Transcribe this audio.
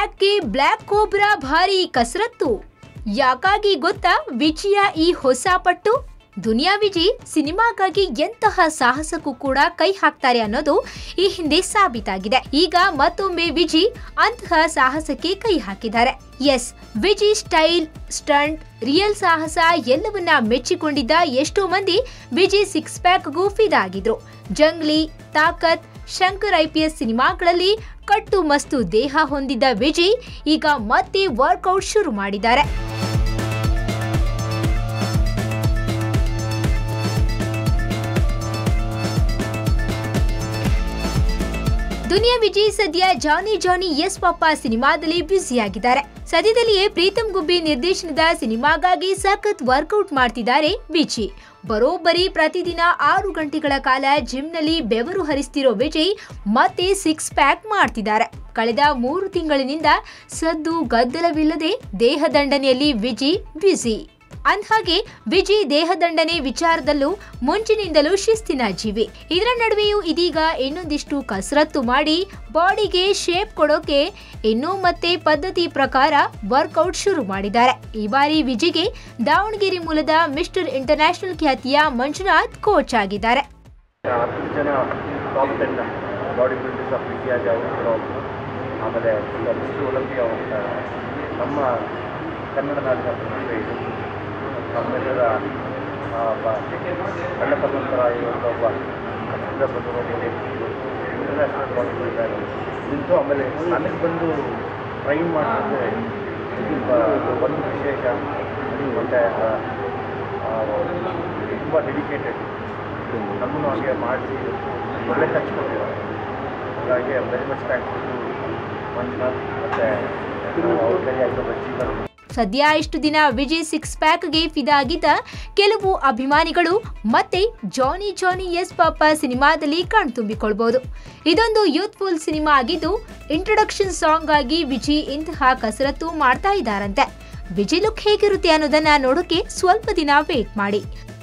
ಪ್ಯಾಕ್ಗೆ black cobra ಭಾರಿ ಕಸರತ್ತು ಯಾಕಾಗಿ ಗೊತ್ತಾ ವಿಜಯ ಈ ಹೊಸ ಪಟ್ಟು ದುನಿಯಾ ವಿಜಯ್ ಸಿನಿಮಾಗಾಗಿ ಎಂತಹ ಸಾಹಸಕ್ಕೂ ಕೂಡ ಕೈ ಹಾಕ್ತಾರೆ ಅನ್ನೋದು ಈ ಹಿಂದೆ ಸಾಬೀತಾಗಿದೆ ಈಗ ಮತ್ತೊಮ್ಮೆ ವಿಜಯ್ ಅಂತಹ ಸಾಹಸಕ್ಕೆ ಕೈ ಹಾಕಿದ್ದಾರೆ S Vijay style stunt real ಸಾಹಸ ಎಲ್ಲವನ್ನ ಮೆಚ್ಚಿಕೊಂಡಿದ್ದ ಎಷ್ಟೋ ಮಂದಿ ವಿಜಯ್ ಸಿಕ್ಸ್ ಪ್ಯಾಕ್ಗೂ ಫಿದಾಗಿದ್ರು ಜಂಗ್ಲಿ ತಾಕತ್ ಶಂಕರ್ ಐಪಿಎಸ್ ಸಿನಿಮಾಗಳಲ್ಲಿ ಕಟ್ಟು ಮಸ್ತು ದೇಹ ಹೊಂದಿದ್ದ ವಿಜಯ್ ಈಗ ಮತ್ತೆ ವರ್ಕೌಟ್ ಶುರು ಮಾಡಿದ್ದಾರೆ ದುನಿಯಾ ವಿಜಯ್ ಸದ್ಯ ಜಾನಿ ಜಾನಿ ಎಸ್ ಪಾಪ ಸಿನಿಮಾದಲ್ಲಿ ಬ್ಯುಸಿಯಾಗಿದ್ದಾರೆ ಸದ್ಯದಲ್ಲಿಯೇ ಪ್ರೀತಮ್ ಗುಬ್ಬಿ ನಿರ್ದೇಶನದ ಸಿನಿಮಾಗಾಗಿ ಸಖತ್ ವರ್ಕೌಟ್ ಮಾಡ್ತಿದ್ದಾರೆ ವಿಜಯ್ ಬರೋಬ್ಬರಿ ಪ್ರತಿದಿನ ಆರು ಗಂಟೆಗಳ ಕಾಲ ಜಿಮ್ನಲ್ಲಿ ಬೆವರು ಹರಿಸ್ತಿರೋ ವಿಜಯ್ ಮತ್ತೆ ಸಿಕ್ಸ್ ಪ್ಯಾಕ್ ಮಾಡ್ತಿದ್ದಾರೆ ಕಳೆದ ಮೂರು ತಿಂಗಳಿನಿಂದ ಸದ್ದು ಗದ್ದಲವಿಲ್ಲದೆ ದೇಹದಂಡನೆಯಲ್ಲಿ ವಿಜಯ್ ಬ್ಯುಸಿ ಅಂದ್ಹಾಗೆ ವಿಜಯ್ ದೇಹದಂಡನೆ ವಿಚಾರದಲ್ಲೂ ಮುಂಚಿನಿಂದಲೂ ಶಿಸ್ತಿನ ಜೀವಿ ಇದರ ನಡುವೆಯೂ ಇದೀಗ ಇನ್ನೊಂದಿಷ್ಟು ಕಸರತ್ತು ಮಾಡಿ ಬಾಡಿಗೆ ಶೇಪ್ ಕೊಡೋಕೆ ಇನ್ನೂ ಮತ್ತೆ ಪದ್ಧತಿ ಪ್ರಕಾರ ವರ್ಕೌಟ್ ಶುರು ಮಾಡಿದ್ದಾರೆ ಈ ಬಾರಿ ವಿಜಿಗೆ ದಾವಣಗೆರೆ ಮೂಲದ ಮಿಸ್ಟರ್ ಇಂಟರ್ನ್ಯಾಷನಲ್ ಖ್ಯಾತಿಯ ಮಂಜುನಾಥ್ ಕೋಚ್ ಆಗಿದ್ದಾರೆ ಹತ್ತು ಜನ top ten body builders of India ಅವರು ಆಮೇಲೆ ಮಿಸ್ಟರ್ ಒಲಿಂಪಿಯಾ ಹೋಗ್ತಾರೆ ನಮ್ಮ ಕನ್ನಡ ನಾಡಿನ ಪ್ರತಿಭೆ ಇದು ನಮ್ಮೆಲ್ಲರ ಆ, ಒಬ್ಬ ಕಳ್ಳಪದಂತರ ಇರುವಂಥ ಒಬ್ಬ ಕನ್ನಡ ಬಂದಿರೋ ಇಂಟರ್ನ್ಯಾಷನಲ್ ಬಾಡಿ ಬಿಲ್ಡರ್ ನಿಂತು ಆಮೇಲೆ ನನಗೆ ಬಂದು ಟ್ರೈನ್ ಮಾಡಿದ್ರೆ ಇದು ಒಂದು ವಿಶೇಷ ಮತ್ತು ತುಂಬ ಡೆಡಿಕೇಟೆಡ್ ನಮ್ಮನ್ನು ಹಾಗೆ ಮಾಡಿಸಿ ಒಳ್ಳೆ ಟಚ್ ಕೊಟ್ಟಿದ್ದಾರೆ ಹಾಗಾಗಿ very much thanks to Manjunath ಮತ್ತು ಅವ್ರ ಕೈ ಆಗಿರೋ ಜೀವನ ಸದ್ಯ ಇಷ್ಟು ದಿನ ವಿಜಯ್ ಸಿಕ್ಸ್ ಪ್ಯಾಕ್ಗೆ ಫಿದಾಗಿದ್ದ ಕೆಲವು ಅಭಿಮಾನಿಗಳು ಮತ್ತೆ ಜಾನಿ ಜಾನಿ ಎಸ್ ಪಾಪ ಸಿನಿಮಾದಲ್ಲಿ ಕಣ್ತುಂಬಿಕೊಳ್ಬಹುದು ಇದೊಂದು ಯೂತ್ಫುಲ್ ಸಿನಿಮಾ ಆಗಿದ್ದು ಇಂಟ್ರೊಡಕ್ಷನ್ ಸಾಂಗ್ ಆಗಿ ವಿಜಯ್ ಇಂತಹ ಕಸರತ್ತು ಮಾಡ್ತಾ ಇದ್ದಾರಂತೆ ವಿಜಯ್ ಲುಕ್ ಹೇಗಿರುತ್ತೆ ಅನ್ನೋದನ್ನ ನೋಡೋಕೆ ಸ್ವಲ್ಪ ದಿನ ವೇಟ್ ಮಾಡಿ